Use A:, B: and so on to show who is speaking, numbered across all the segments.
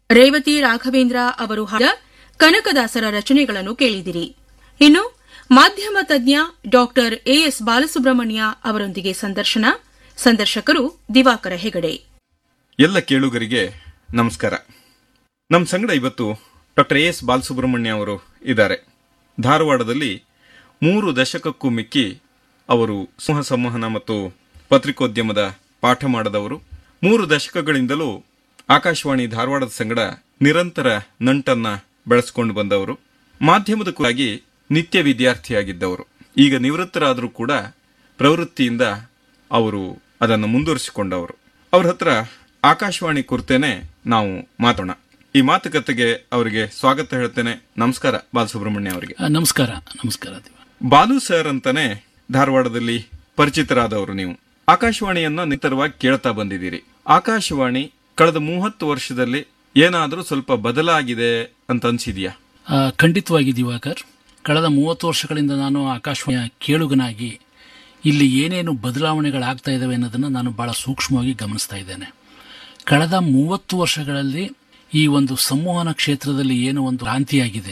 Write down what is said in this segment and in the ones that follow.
A: ರೇವತಿ ರಾಘವೇಂದ್ರ ಅವರು ಹಾಡಿದ ಕನಕದಾಸರ ರಚನೆಗಳನ್ನು ಕೇಳಿದಿರಿ ಇನ್ನು ಮಾಧ್ಯಮ ತಜ್ಞ ಡಾಕ್ಟರ್ ಎಎಸ್ ಬಾಲಸುಬ್ರಹ್ಮಣ್ಯ ಅವರೊಂದಿಗೆ ಸಂದರ್ಶನ ಸಂದರ್ಶಕರು ದಿವಾಕರ ಹೆಗಡೆ
B: ಎಲ್ಲ ಕೇಳುಗರಿಗೆ ನಮಸ್ಕಾರ ನಮ್ಮ ಸಂಗಡ ಇವತ್ತು ಡಾಕ್ಟರ್ ಎ ಎಸ್ ಬಾಲಸುಬ್ರಹ್ಮಣ್ಯ ಅವರು ಇದ್ದಾರೆ ಧಾರವಾಡದಲ್ಲಿ ಮೂರು ದಶಕಕ್ಕೂ ಮಿಕ್ಕಿ ಅವರು ಸಮೂಹ ಸಂವಹನ ಮತ್ತು ಪತ್ರಿಕೋದ್ಯಮದ ಪಾಠ ಮಾಡದವರು ಮೂರು ದಶಕಗಳಿಂದಲೂ ಆಕಾಶವಾಣಿ ಧಾರವಾಡದ ಸಂಗಡ ನಿರಂತರ ನಂಟನ್ನ ಬೆಳೆಸಿಕೊಂಡು ಬಂದವರು ಮಾಧ್ಯಮದ ಕುರಿತಾಗಿ ನಿತ್ಯ ವಿದ್ಯಾರ್ಥಿಯಾಗಿದ್ದವರು ಈಗ ನಿವೃತ್ತರಾದರೂ ಕೂಡ ಪ್ರವೃತ್ತಿಯಿಂದ ಅವರು ಅದನ್ನು ಮುಂದುವರಿಸಿಕೊಂಡವರು ಅವ್ರ ಹತ್ರ ಆಕಾಶವಾಣಿ ಕುರಿತೇನೆ ನಾವು ಮಾತೋಣ ಈ ಮಾತುಕತೆಗೆ ಅವರಿಗೆ ಸ್ವಾಗತ ಹೇಳ್ತೇನೆ ನಮಸ್ಕಾರ ಬಾಲಸುಬ್ರಹ್ಮಣ್ಯ ಅವರಿಗೆ
C: ಆ, ನಮಸ್ಕಾರ ನಮಸ್ಕಾರ ದಿವ
B: ಬಾಲು ಸರ್ ಅಂತಾನೆ ಧಾರವಾಡದಲ್ಲಿ ಪರಿಚಿತರಾದವರು ನೀವು ಆಕಾಶವಾಣಿಯನ್ನ ನಿರಂತರವಾಗಿ ಕೇಳ್ತಾ ಬಂದಿದ್ದೀರಿ ಆಕಾಶವಾಣಿ ಕಳೆದ ಮೂವತ್ತು ವರ್ಷದಲ್ಲಿ ಏನಾದರೂ ಸ್ವಲ್ಪ ಬದಲಾಗಿದೆ ಅಂತ ಅನ್ಸಿದ್ಯಾ
C: ಆ, ಖಂಡಿತವಾಗಿ ದಿವಾಕರ್ ಕಳೆದ ಮೂವತ್ತು ವರ್ಷಗಳಿಂದ ನಾನು ಆಕಾಶವಾಣಿಯ ಕೇಳುಗನಾಗಿ ಇಲ್ಲಿ ಏನೇನು ಬದಲಾವಣೆಗಳಾಗ್ತಾ ಇದ್ದಾವೆ ಅನ್ನೋದನ್ನು ನಾನು ಬಹಳ ಸೂಕ್ಷ್ಮವಾಗಿ ಗಮನಿಸ್ತಾ ಇದ್ದೇನೆ ಕಳೆದ ಮೂವತ್ತು ವರ್ಷಗಳಲ್ಲಿ ಈ ಒಂದು ಸಂವಹನ ಕ್ಷೇತ್ರದಲ್ಲಿ ಏನು ಒಂದು ಕ್ರಾಂತಿಯಾಗಿದೆ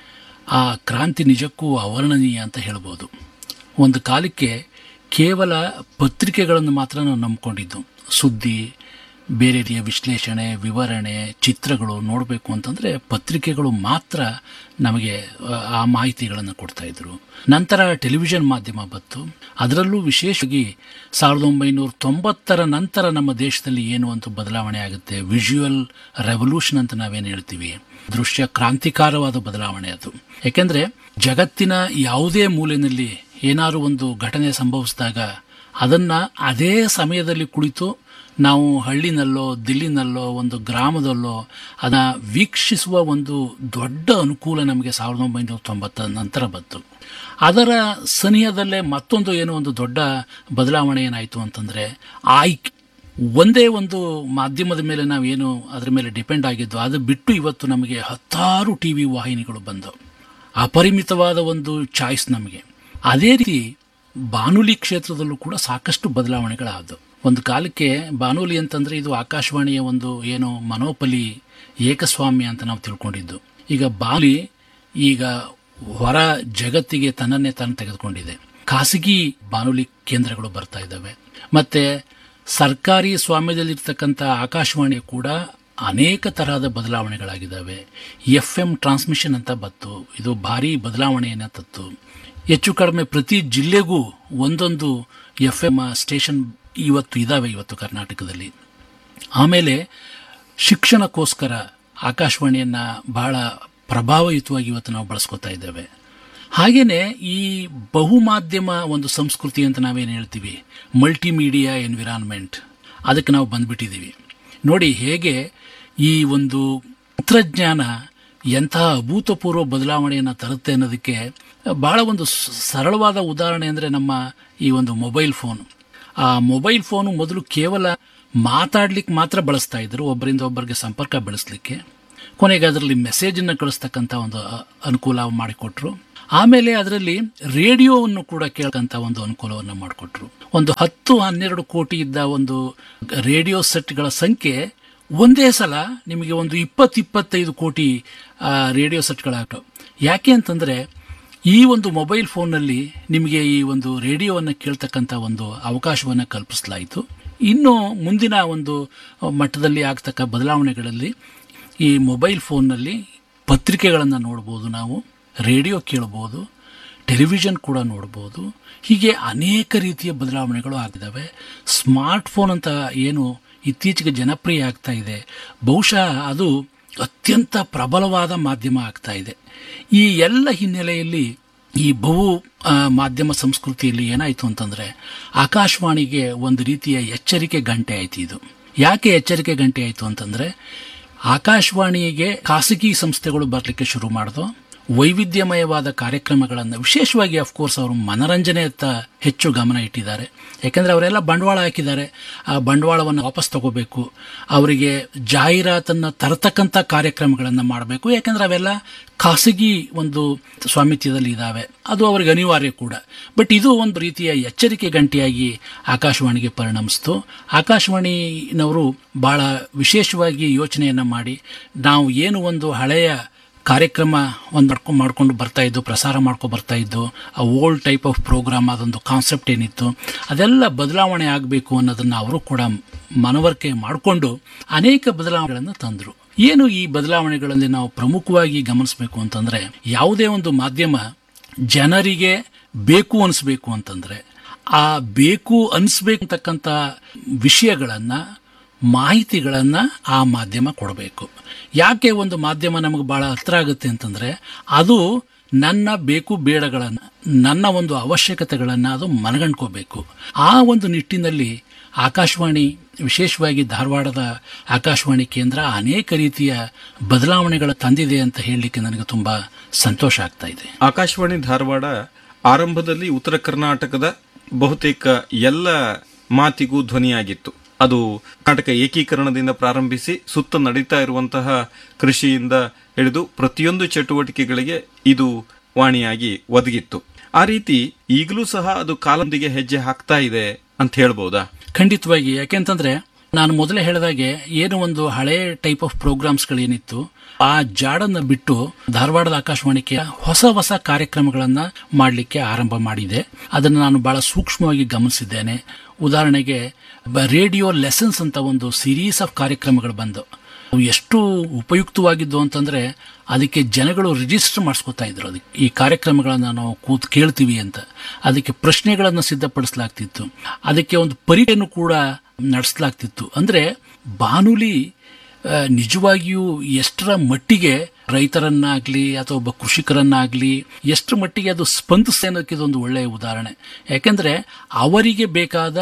C: ಆ ಕ್ರಾಂತಿ ನಿಜಕ್ಕೂ ಅವರ್ಣನೀಯ ಅಂತ ಹೇಳ್ಬೋದು ಒಂದು ಕಾಲಕ್ಕೆ ಕೇವಲ ಪತ್ರಿಕೆಗಳನ್ನು ಮಾತ್ರ ನಾವು ನಂಬ್ಕೊಂಡಿದ್ದು ಸುದ್ದಿ ಬೇರೆ ರೀತಿಯ ವಿಶ್ಲೇಷಣೆ ವಿವರಣೆ ಚಿತ್ರಗಳು ನೋಡಬೇಕು ಅಂತಂದ್ರೆ ಪತ್ರಿಕೆಗಳು ಮಾತ್ರ ನಮಗೆ ಆ, ಆ ಮಾಹಿತಿಗಳನ್ನು ಕೊಡ್ತಾ ಇದ್ರು ನಂತರ ಟೆಲಿವಿಷನ್ ಮಾಧ್ಯಮ ಬಂತು ಅದರಲ್ಲೂ ವಿಶೇಷವಾಗಿ ಸಾವಿರದ ಒಂಬೈನೂರ ತೊಂಬತ್ತರ ನಂತರ ನಮ್ಮ ದೇಶದಲ್ಲಿ ಏನು ಒಂದು ಬದಲಾವಣೆ ಆಗುತ್ತೆ ವಿಜುವಲ್ ರೆವಲ್ಯೂಷನ್ ಅಂತ ನಾವೇನು ಹೇಳ್ತೀವಿ ದೃಶ್ಯ ಕ್ರಾಂತಿಕಾರವಾದ ಬದಲಾವಣೆ ಅದು ಯಾಕೆಂದ್ರೆ ಜಗತ್ತಿನ ಯಾವುದೇ ಮೂಲೆಯಲ್ಲಿ ಏನಾದ್ರು ಒಂದು ಘಟನೆ ಸಂಭವಿಸಿದಾಗ ಅದನ್ನ ಅದೇ ಸಮಯದಲ್ಲಿ ಕುಳಿತು ನಾವು ಹಳ್ಳಿನಲ್ಲೋ ದಿಲ್ಲಿನಲ್ಲೋ ಒಂದು ಗ್ರಾಮದಲ್ಲೋ ಅದನ್ನ ವೀಕ್ಷಿಸುವ ಒಂದು ದೊಡ್ಡ ಅನುಕೂಲ ನಮಗೆ ಸಾವಿರದ ಒಂಬೈನೂರ ತೊಂಬತ್ತರ ನಂತರ ಬಂತು ಅದರ ಸನಿಹದಲ್ಲೇ ಮತ್ತೊಂದು ಏನೋ ಒಂದು ದೊಡ್ಡ ಬದಲಾವಣೆ ಏನಾಯಿತು ಅಂತಂದ್ರೆ ಆಯ್ಕೆ ಒಂದೇ ಒಂದು ಮಾಧ್ಯಮದ ಮೇಲೆ ನಾವೇನು ಅದರ ಮೇಲೆ ಡಿಪೆಂಡ್ ಆಗಿದ್ದು ಅದು ಬಿಟ್ಟು ಇವತ್ತು ನಮಗೆ ಹತ್ತಾರು ಟಿವಿ ವಾಹಿನಿಗಳು ಬಂದವು ಅಪರಿಮಿತವಾದ ಒಂದು ಚಾಯ್ಸ್ ನಮಗೆ ಅದೇ ರೀತಿ ಬಾನುಲಿ ಕ್ಷೇತ್ರದಲ್ಲೂ ಕೂಡ ಸಾಕಷ್ಟು ಬದಲಾವಣೆಗಳಾದವು ಒಂದು ಕಾಲಕ್ಕೆ ಬಾನುಲಿ ಅಂತಂದ್ರೆ ಇದು ಆಕಾಶವಾಣಿಯ ಒಂದು ಏನು ಮನೋಪಲಿ ಏಕಸ್ವಾಮ್ಯ ಅಂತ ನಾವು ತಿಳ್ಕೊಂಡಿದ್ದು ಈಗ ಬಾನುಲಿ ಈಗ ಹೊರ ಜಗತ್ತಿಗೆ ತನ್ನನ್ನೇ ತಾನು ತೆಗೆದುಕೊಂಡಿದೆ ಖಾಸಗಿ ಬಾನುಲಿ ಕೇಂದ್ರಗಳು ಬರ್ತಾ ಇದ್ದಾವೆ ಮತ್ತೆ ಸರ್ಕಾರಿ ಸ್ವಾಮ್ಯದಲ್ಲಿರ್ತಕ್ಕಂಥ ಆಕಾಶವಾಣಿ ಕೂಡ ಅನೇಕ ತರಹದ ಬದಲಾವಣೆಗಳಾಗಿದ್ದಾವೆ ಎಫ್ ಎಂ ಟ್ರಾನ್ಸ್ಮಿಷನ್ ಅಂತ ಬತ್ತು ಇದು ಭಾರಿ ಬದಲಾವಣೆಯನ್ನ ತತ್ತು ಹೆಚ್ಚು ಕಡಿಮೆ ಪ್ರತಿ ಜಿಲ್ಲೆಗೂ ಒಂದೊಂದು ಎಫ್ ಎಂ ಸ್ಟೇಷನ್ ಇವತ್ತು ಇದಾವೆ ಇವತ್ತು ಕರ್ನಾಟಕದಲ್ಲಿ ಆಮೇಲೆ ಶಿಕ್ಷಣಕ್ಕೋಸ್ಕರ ಆಕಾಶವಾಣಿಯನ್ನ ಬಹಳ ಪ್ರಭಾವಯುತವಾಗಿ ಇವತ್ತು ನಾವು ಬಳಸ್ಕೊತಾ ಇದ್ದೇವೆ ಹಾಗೇನೆ ಈ ಬಹುಮಾಧ್ಯಮ ಒಂದು ಸಂಸ್ಕೃತಿ ಅಂತ ನಾವೇನು ಹೇಳ್ತೀವಿ ಮಲ್ಟಿಮೀಡಿಯಾ ಎನ್ವಿರಾನ್ಮೆಂಟ್ ಅದಕ್ಕೆ ನಾವು ಬಂದ್ಬಿಟ್ಟಿದ್ದೀವಿ ನೋಡಿ ಹೇಗೆ ಈ ಒಂದು ತಂತ್ರಜ್ಞಾನ ಎಂತಹ ಅಭೂತಪೂರ್ವ ಬದಲಾವಣೆಯನ್ನು ತರುತ್ತೆ ಅನ್ನೋದಕ್ಕೆ ಬಹಳ ಒಂದು ಸ- ಸರಳವಾದ ಉದಾಹರಣೆ ಅಂದರೆ ನಮ್ಮ ಈ ಒಂದು ಮೊಬೈಲ್ ಫೋನ್ ಆ ಮೊಬೈಲ್ ಫೋನು ಮೊದಲು ಕೇವಲ ಮಾತಾಡ್ಲಿಕ್ಕೆ ಮಾತ್ರ ಬಳಸ್ತಾ ಇದ್ರು ಒಬ್ಬರಿಂದ ಒಬ್ಬರಿಗೆ ಸಂಪರ್ಕ ಬೆಳೆಸಲಿಕ್ಕೆ ಕೊನೆಗೆ ಅದರಲ್ಲಿ ಮೆಸೇಜ್ ಅನ್ನು ಕಳಿಸ್ತಕ್ಕಂಥ ಒಂದು ಅ- ಅನುಕೂಲ ಮಾಡಿಕೊಟ್ರು ಆಮೇಲೆ ಅದರಲ್ಲಿ ರೇಡಿಯೋವನ್ನು ಕೂಡ ಕೇಳಕ್ಕಂತ ಒಂದು ಅನುಕೂಲವನ್ನು ಮಾಡಿಕೊಟ್ರು ಒಂದು ಹತ್ತು ಹನ್ನೆರಡು ಕೋಟಿ ಇದ್ದ ಒಂದು ರೇಡಿಯೋ ಸೆಟ್ಗಳ ಸಂಖ್ಯೆ ಒಂದೇ ಸಲ ನಿಮಗೆ ಒಂದು ಇಪ್ಪತ್ತು ಇಪ್ಪತ್ತೈದು ಕೋಟಿ ಆ, ರೇಡಿಯೋ ಸೆಟ್ಗಳಾಗ್ತವೆ ಯಾಕೆ ಅಂತಂದ್ರೆ ಈ ಒಂದು ಮೊಬೈಲ್ ಫೋನ್ನಲ್ಲಿ ನಿಮಗೆ ಈ ಒಂದು ರೇಡಿಯೋವನ್ನು ಕೇಳ್ತಕ್ಕಂಥ ಒಂದು ಅವಕಾಶವನ್ನು ಕಲ್ಪಿಸಲಾಯಿತು ಇನ್ನು ಮುಂದಿನ ಒಂದು ಮಟ್ಟದಲ್ಲಿ ಆಗ್ತಕ್ಕ ಬದಲಾವಣೆಗಳಲ್ಲಿ ಈ ಮೊಬೈಲ್ ಫೋನ್ನಲ್ಲಿ ಪತ್ರಿಕೆಗಳನ್ನು ನೋಡ್ಬೋದು ನಾವು ರೇಡಿಯೋ ಕೇಳಬಹುದು ಟೆಲಿವಿಷನ್ ಕೂಡ ನೋಡ್ಬೋದು ಹೀಗೆ ಅನೇಕ ರೀತಿಯ ಬದಲಾವಣೆಗಳು ಆಗಿದ್ದಾವೆ ಸ್ಮಾರ್ಟ್ ಫೋನ್ ಅಂತ ಏನು ಇತ್ತೀಚೆಗೆ ಜನಪ್ರಿಯ ಆಗ್ತಾ ಇದೆ ಬಹುಶಃ ಅದು ಅತ್ಯಂತ ಪ್ರಬಲವಾದ ಮಾಧ್ಯಮ ಆಗ್ತಾ ಇದೆ ಈ ಎಲ್ಲ ಹಿನ್ನೆಲೆಯಲ್ಲಿ ಈ ಬಹು ಆ, ಮಾಧ್ಯಮ ಸಂಸ್ಕೃತಿಯಲ್ಲಿ ಏನಾಯಿತು ಅಂತಂದ್ರೆ ಆಕಾಶವಾಣಿಗೆ ಒಂದು ರೀತಿಯ ಎಚ್ಚರಿಕೆ ಗಂಟೆ ಆಯ್ತು ಇದು ಯಾಕೆ ಎಚ್ಚರಿಕೆ ಗಂಟೆ ಆಯಿತು ಅಂತಂದ್ರೆ ಆಕಾಶವಾಣಿಗೆ ಖಾಸಗಿ ಸಂಸ್ಥೆಗಳು ಬರಲಿಕ್ಕೆ ಶುರು ಮಾಡಿದ್ವು ವೈವಿಧ್ಯಮಯವಾದ ಕಾರ್ಯಕ್ರಮಗಳನ್ನು ವಿಶೇಷವಾಗಿ ಅಫ್ಕೋರ್ಸ್ ಅವರು ಮನರಂಜನೆಯತ್ತ ಹೆಚ್ಚು ಗಮನ ಇಟ್ಟಿದ್ದಾರೆ ಯಾಕೆಂದರೆ ಅವರೆಲ್ಲ ಬಂಡವಾಳ ಹಾಕಿದ್ದಾರೆ ಆ ಬಂಡವಾಳವನ್ನು ವಾಪಸ್ ತಗೋಬೇಕು ಅವರಿಗೆ ಜಾಹೀರಾತನ್ನು ತರತಕ್ಕಂಥ ಕಾರ್ಯಕ್ರಮಗಳನ್ನು ಮಾಡಬೇಕು ಯಾಕೆಂದರೆ ಅವೆಲ್ಲ ಖಾಸಗಿ ಒಂದು ಸ್ವಾಮಿತ್ಯದಲ್ಲಿ ಇದ್ದಾವೆ ಅದು ಅವರಿಗೆ ಅನಿವಾರ್ಯ ಕೂಡ ಬಟ್ ಇದು ಒಂದು ರೀತಿಯ ಎಚ್ಚರಿಕೆ ಗಂಟೆಯಾಗಿ ಆಕಾಶವಾಣಿಗೆ ಪರಿಣಮಿಸ್ತು ಆಕಾಶವಾಣಿನವರು ಬಹಳ ವಿಶೇಷವಾಗಿ ಯೋಚನೆಯನ್ನು ಮಾಡಿ ನಾವು ಏನು ಒಂದು ಹಳೆಯ ಕಾರ್ಯಕ್ರಮ ಒಂದು ಮಾಡ್ಕೊಂಡು ಮಾಡ್ಕೊಂಡು ಬರ್ತಾ ಇದ್ದು ಪ್ರಸಾರ ಮಾಡ್ಕೊಂಡು ಬರ್ತಾ ಇದ್ದು ಆ ಓಲ್ಡ್ ಟೈಪ್ ಆಫ್ ಪ್ರೋಗ್ರಾಮ್ ಅದೊಂದು ಕಾನ್ಸೆಪ್ಟ್ ಏನಿತ್ತು ಅದೆಲ್ಲ ಬದಲಾವಣೆ ಆಗಬೇಕು ಅನ್ನೋದನ್ನು ಅವರು ಕೂಡ ಮನವರಿಕೆ ಮಾಡಿಕೊಂಡು ಅನೇಕ ಬದಲಾವಣೆಗಳನ್ನು ತಂದರು ಏನು ಈ ಬದಲಾವಣೆಗಳಲ್ಲಿ ನಾವು ಪ್ರಮುಖವಾಗಿ ಗಮನಿಸಬೇಕು ಅಂತಂದ್ರೆ ಯಾವುದೇ ಒಂದು ಮಾಧ್ಯಮ ಜನರಿಗೆ ಬೇಕು ಅನಿಸ್ಬೇಕು ಅಂತಂದ್ರೆ ಆ ಬೇಕು ಅನಿಸ್ಬೇಕಂತಕ್ಕಂಥ ವಿಷಯಗಳನ್ನು ಮಾಹಿತಿಗಳನ್ನು ಆ ಮಾಧ್ಯಮ ಕೊಡಬೇಕು ಯಾಕೆ ಒಂದು ಮಾಧ್ಯಮ ನಮಗೆ ಬಹಳ ಹತ್ರ ಆಗುತ್ತೆ ಅಂತಂದ್ರೆ ಅದು ನನ್ನ ಬೇಕು ಬೇಡಗಳನ್ನು ನನ್ನ ಒಂದು ಅವಶ್ಯಕತೆಗಳನ್ನು ಅದು ಮನಗಂಡ್ಕೋಬೇಕು ಆ ಒಂದು ನಿಟ್ಟಿನಲ್ಲಿ ಆಕಾಶವಾಣಿ ವಿಶೇಷವಾಗಿ ಧಾರವಾಡದ ಆಕಾಶವಾಣಿ ಕೇಂದ್ರ ಅನೇಕ ರೀತಿಯ ಬದಲಾವಣೆಗಳ ತಂದಿದೆ ಅಂತ ಹೇಳಲಿಕ್ಕೆ ನನಗೆ ತುಂಬಾ ಸಂತೋಷ ಆಗ್ತಾ ಇದೆ
B: ಆಕಾಶವಾಣಿ ಧಾರವಾಡ ಆರಂಭದಲ್ಲಿ ಉತ್ತರ ಕರ್ನಾಟಕದ ಬಹುತೇಕ ಎಲ್ಲ ಮಾತಿಗೂ ಧ್ವನಿಯಾಗಿತ್ತು ಅದು ಕರ್ನಾಟಕ ಏಕೀಕರಣದಿಂದ ಪ್ರಾರಂಭಿಸಿ ಸುತ್ತ ನಡೀತಾ ಇರುವಂತಹ ಕೃಷಿಯಿಂದ ಹಿಡಿದು ಪ್ರತಿಯೊಂದು ಚಟುವಟಿಕೆಗಳಿಗೆ ಇದು ವಾಣಿಯಾಗಿ ಒದಗಿತ್ತು ಆ ರೀತಿ ಈಗಲೂ ಸಹ ಅದು ಕಾಲದೊಂದಿಗೆ ಹೆಜ್ಜೆ ಹಾಕ್ತಾ ಇದೆ ಅಂತ ಹೇಳ್ಬೋದಾ
C: ಖಂಡಿತವಾಗಿ ಯಾಕೆಂತಂದ್ರೆ ನಾನು ಮೊದಲೇ ಹೇಳಿದಾಗೆ ಏನು ಒಂದು ಹಳೆ ಟೈಪ್ ಆಫ್ ಪ್ರೋಗ್ರಾಮ್ಸ್ಗಳೇನಿತ್ತು ಆ ಜಾಡನ್ನ ಬಿಟ್ಟು ಧಾರವಾಡದ ಆಕಾಶವಾಣಿಗೆ ಹೊಸ ಹೊಸ ಕಾರ್ಯಕ್ರಮಗಳನ್ನ ಮಾಡಲಿಕ್ಕೆ ಆರಂಭ ಮಾಡಿದೆ ಅದನ್ನು ನಾನು ಬಹಳ ಸೂಕ್ಷ್ಮವಾಗಿ ಗಮನಿಸಿದ್ದೇನೆ ಉದಾಹರಣೆಗೆ ರೇಡಿಯೋ ಲೆಸನ್ಸ್ ಅಂತ ಒಂದು ಸಿರೀಸ್ ಆಫ್ ಕಾರ್ಯಕ್ರಮಗಳು ಬಂದು ಅವು ಎಷ್ಟು ಉಪಯುಕ್ತವಾಗಿದ್ದು ಅಂತಂದ್ರೆ ಅದಕ್ಕೆ ಜನಗಳು ರಿಜಿಸ್ಟರ್ ಮಾಡಿಸ್ಕೊತಾ ಇದ್ರು ಅದಕ್ಕೆ ಈ ಕಾರ್ಯಕ್ರಮಗಳನ್ನು ನಾವು ಕೂತ್ ಕೇಳ್ತೀವಿ ಅಂತ ಅದಕ್ಕೆ ಪ್ರಶ್ನೆಗಳನ್ನು ಸಿದ್ಧಪಡಿಸಲಾಗ್ತಿತ್ತು ಅದಕ್ಕೆ ಒಂದು ಪರೀಕ್ಷೆಯನ್ನು ಕೂಡ ನಡೆಸಲಾಗ್ತಿತ್ತು ಅಂದ್ರೆ ಬಾನುಲಿ ಆ, ನಿಜವಾಗಿಯೂ ಎಷ್ಟರ ಮಟ್ಟಿಗೆ ರೈತರನ್ನಾಗ್ಲಿ ಅಥವಾ ಒಬ್ಬ ಕೃಷಿಕರನ್ನಾಗ್ಲಿ ಎಷ್ಟರ ಮಟ್ಟಿಗೆ ಅದು ಸ್ಪಂದಿಸ್ತದೆ ಅನ್ನೋದಕ್ಕೆ ಇದೊಂದು ಒಳ್ಳೆಯ ಉದಾಹರಣೆ ಯಾಕೆಂದ್ರೆ ಅವರಿಗೆ ಬೇಕಾದ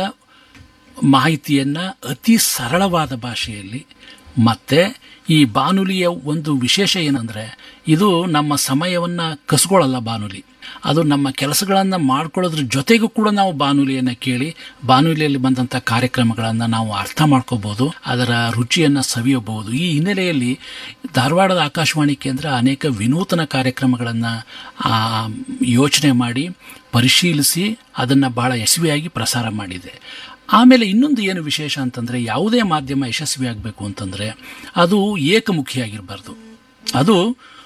C: ಮಾಹಿತಿಯನ್ನ ಅತಿ ಸರಳವಾದ ಭಾಷೆಯಲ್ಲಿ ಮತ್ತೆ ಈ ಬಾನುಲಿಯ ಒಂದು ವಿಶೇಷ ಏನಂದ್ರೆ ಇದು ನಮ್ಮ ಸಮಯವನ್ನ ಕಸ್ಕೊಳ್ಳಲ್ಲ ಬಾನುಲಿ ಅದು ನಮ್ಮ ಕೆಲಸಗಳನ್ನ ಮಾಡ್ಕೊಳ್ಳೋದ್ರ ಜೊತೆಗೂ ಕೂಡ ನಾವು ಬಾನುಲಿಯನ್ನ ಕೇಳಿ ಬಾನುಲಿಯಲ್ಲಿ ಬಂದಂತ ಕಾರ್ಯಕ್ರಮಗಳನ್ನ ನಾವು ಅರ್ಥ ಮಾಡ್ಕೋಬಹುದು ಅದರ ರುಚಿಯನ್ನ ಸವಿಯಬಹುದು ಈ ಹಿನ್ನೆಲೆಯಲ್ಲಿ ಧಾರವಾಡದ ಆಕಾಶವಾಣಿ ಕೇಂದ್ರ ಅನೇಕ ವಿನೂತನ ಕಾರ್ಯಕ್ರಮಗಳನ್ನ ಆ, ಯೋಚನೆ ಮಾಡಿ ಪರಿಶೀಲಿಸಿ ಅದನ್ನ ಬಹಳ ಯಶಸ್ವಿಯಾಗಿ ಪ್ರಸಾರ ಮಾಡಿದೆ ಆಮೇಲೆ ಇನ್ನೊಂದು ಏನು ವಿಶೇಷ ಅಂತಂದ್ರೆ ಯಾವುದೇ ಮಾಧ್ಯಮ ಯಶಸ್ವಿ ಆಗಬೇಕು ಅಂತಂದ್ರೆ ಅದು ಏಕಮುಖಿಯಾಗಿರಬಾರ್ದು ಅದು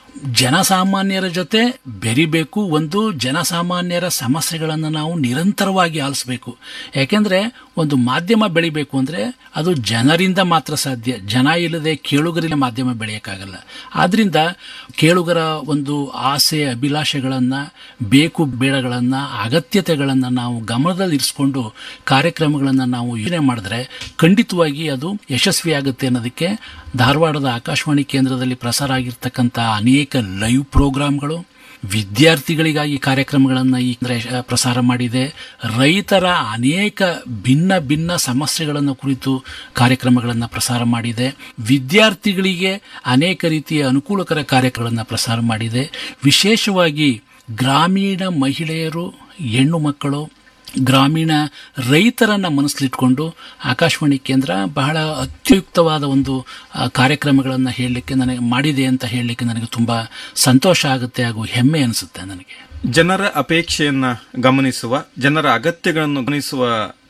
C: ಜನಸಾಮಾನ್ಯರ ಜೊತೆ ಬೆರಿಬೇಕು ಒಂದು ಜನಸಾಮಾನ್ಯರ ಸಮಸ್ಯೆಗಳನ್ನು ನಾವು ನಿರಂತರವಾಗಿ ಆಲಿಸಬೇಕು ಯಾಕೆಂದ್ರೆ ಒಂದು ಮಾಧ್ಯಮ ಬೆಳಿಬೇಕು ಅಂದ್ರೆ ಅದು ಜನರಿಂದ ಮಾತ್ರ ಸಾಧ್ಯ ಜನ ಇಲ್ಲದೆ ಕೇಳುಗರಿಂದ ಮಾಧ್ಯಮ ಬೆಳೆಯೋಕ್ಕಾಗಲ್ಲ ಆದ್ರಿಂದ ಕೇಳುಗರ ಒಂದು ಆಸೆ ಅಭಿಲಾಷೆಗಳನ್ನ ಬೇಕು ಬೇಡಗಳನ್ನ ಅಗತ್ಯತೆಗಳನ್ನ ನಾವು ಗಮನದಲ್ಲಿರಿಸಿಕೊಂಡು ಕಾರ್ಯಕ್ರಮಗಳನ್ನು ನಾವು ಯೋಚನೆ ಮಾಡಿದ್ರೆ ಖಂಡಿತವಾಗಿ ಅದು ಯಶಸ್ವಿಯಾಗುತ್ತೆ ಅನ್ನೋದಕ್ಕೆ ಧಾರವಾಡದ ಆಕಾಶವಾಣಿ ಕೇಂದ್ರದಲ್ಲಿ ಪ್ರಸಾರ ಆಗಿರ್ತಕ್ಕಂಥ ಅನೇಕ ಲೈವ್ ಪ್ರೋಗ್ರಾಂಗಳು ವಿದ್ಯಾರ್ಥಿಗಳಿಗಾಗಿ ಕಾರ್ಯಕ್ರಮಗಳನ್ನು ಈ ಕೇಂದ್ರ ಯಶ- ಪ್ರಸಾರ ಮಾಡಿದೆ ರೈತರ ಅನೇಕ ಭಿನ್ನ ಭಿನ್ನ ಸಮಸ್ಯೆಗಳನ್ನು ಕುರಿತು ಕಾರ್ಯಕ್ರಮಗಳನ್ನು ಪ್ರಸಾರ ಮಾಡಿದೆ ವಿದ್ಯಾರ್ಥಿಗಳಿಗೆ ಅನೇಕ ರೀತಿಯ ಅನುಕೂಲಕರ ಕಾರ್ಯಕ್ರಮಗಳನ್ನು ಪ್ರಸಾರ ಮಾಡಿದೆ ವಿಶೇಷವಾಗಿ ಗ್ರಾಮೀಣ ಮಹಿಳೆಯರು ಹೆಣ್ಣು ಮಕ್ಕಳು ಗ್ರಾಮೀಣ ರೈತರನ್ನ ಮನಸ್ಸಲ್ಲಿಟ್ಕೊಂಡು ಆಕಾಶವಾಣಿ ಕೇಂದ್ರ ಬಹಳ ಅತ್ಯುಕ್ತವಾದ ಒಂದು ಕಾರ್ಯಕ್ರಮಗಳನ್ನು ಹೇಳಲಿಕ್ಕೆ ನನಗೆ ಮಾಡಿದೆ ಅಂತ ಹೇಳಲಿಕ್ಕೆ ನನಗೆ ತುಂಬಾ ಸಂತೋಷ ಆಗುತ್ತೆ ಹಾಗೂ ಹೆಮ್ಮೆ ಅನಿಸುತ್ತೆ ನನಗೆ
B: ಜನರ ಅಪೇಕ್ಷೆಯನ್ನ ಗಮನಿಸುವ ಜನರ ಅಗತ್ಯಗಳನ್ನು ಗಮನಿಸುವ